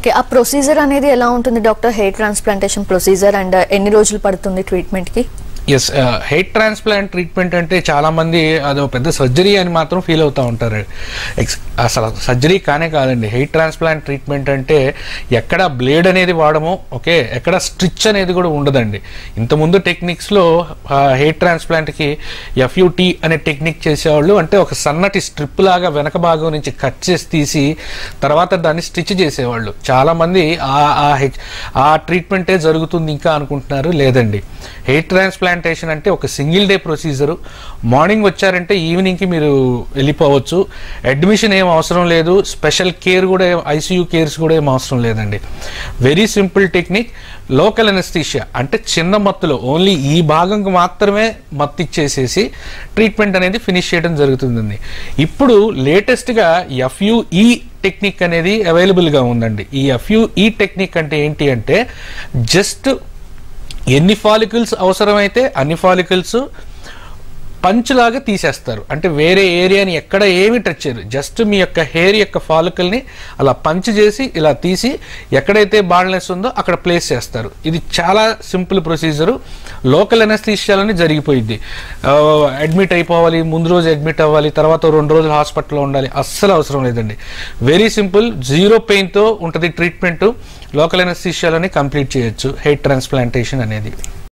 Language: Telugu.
ఓకే ఆ ప్రొసీజర్ అనేది ఎలా ఉంటుంది doctor hair transplantation procedure and ఎన్ని రోజులు పడుతుంది ట్రీట్మెంట్ కి ఎస్ హెయిర్ ట్రాన్స్ప్లాంట్ ట్రీట్మెంట్ అంటే చాలా మంది అదో పెద్ద సర్జరీ అని మాత్రం ఫీల్ అవుతూ ఉంటారు ఎక్స్ అసలు సర్జరీ కానే కాదండి హెయిర్ ట్రాన్స్ప్లాంట్ ట్రీట్మెంట్ అంటే ఎక్కడ బ్లేడ్ అనేది వాడము ఓకే ఎక్కడ స్ట్రిచ్ అనేది కూడా ఉండదండి ఇంతకుముందు టెక్నిక్స్లో హెయిర్ ట్రాన్స్ప్లాంట్కి ఎఫ్యూటీ అనే టెక్నిక్ చేసేవాళ్ళు అంటే ఒక సన్నటి స్ట్రిప్ లాగా వెనక భాగం నుంచి కట్ చేసి తీసి తర్వాత దాన్ని స్టిచ్ చేసేవాళ్ళు చాలామంది ఆ ఆ హెచ్ ఆ ట్రీట్మెంటే జరుగుతుంది ఇంకా అనుకుంటున్నారు లేదండి హెయిర్ ట్రాన్స్ప్లాంటేషన్ అంటే ఒక సింగిల్ డే ప్రొసీజరు మార్నింగ్ వచ్చారంటే ఈవినింగ్కి మీరు వెళ్ళిపోవచ్చు అడ్మిషన్ ఏం అవసరం లేదు స్పెషల్ కేర్ కూడా ఐసీయూ కేర్స్ కూడా ఏం అవసరం లేదండి very simple technique local anaesthesia అంటే చిన్న మత్తులో ఓన్లీ ఈ భాగంకి మాత్రమే మత్తు ఇచ్చేసేసి ట్రీట్మెంట్ అనేది ఫినిష్ చేయడం జరుగుతుందండి ఇప్పుడు లేటెస్ట్గా ఎఫ్యుఈ టెక్నిక్ అనేది అవైలబుల్గా ఉందండి ఈ ఎఫ్యుఈ టెక్నిక్ అంటే ఏంటి అంటే జస్ట్ ఎన్ని ఫాలికల్స్ అవసరమైతే అన్ని ఫాలికల్స్ పంచ్ లాగా తీసేస్తారు అంటే వేరే ఏరియాని ఎక్కడ ఏమి టచ్ చేయరు జస్ట్ మీ యొక్క హెయిర్ యొక్క ఫాలికల్ని అలా పంచ్ చేసి ఇలా తీసి ఎక్కడైతే బాల్నెస్ ఉందో అక్కడ ప్లేస్ చేస్తారు ఇది చాలా సింపుల్ ప్రొసీజరు లోకల్ ఎనస్థీషియాలని జరిగిపోయింది అడ్మిట్ అయిపోవాలి ముందు రోజు అడ్మిట్ అవ్వాలి తర్వాత రెండు రోజులు హాస్పిటల్లో ఉండాలి అస్సలు అవసరం లేదండి వెరీ సింపుల్ జీరో పెయిన్తో ఉంటుంది ట్రీట్మెంట్ లోకల్ ఎనస్థీషియాలని కంప్లీట్ చేయొచ్చు హెయిర్ ట్రాన్స్ప్లాంటేషన్ అనేది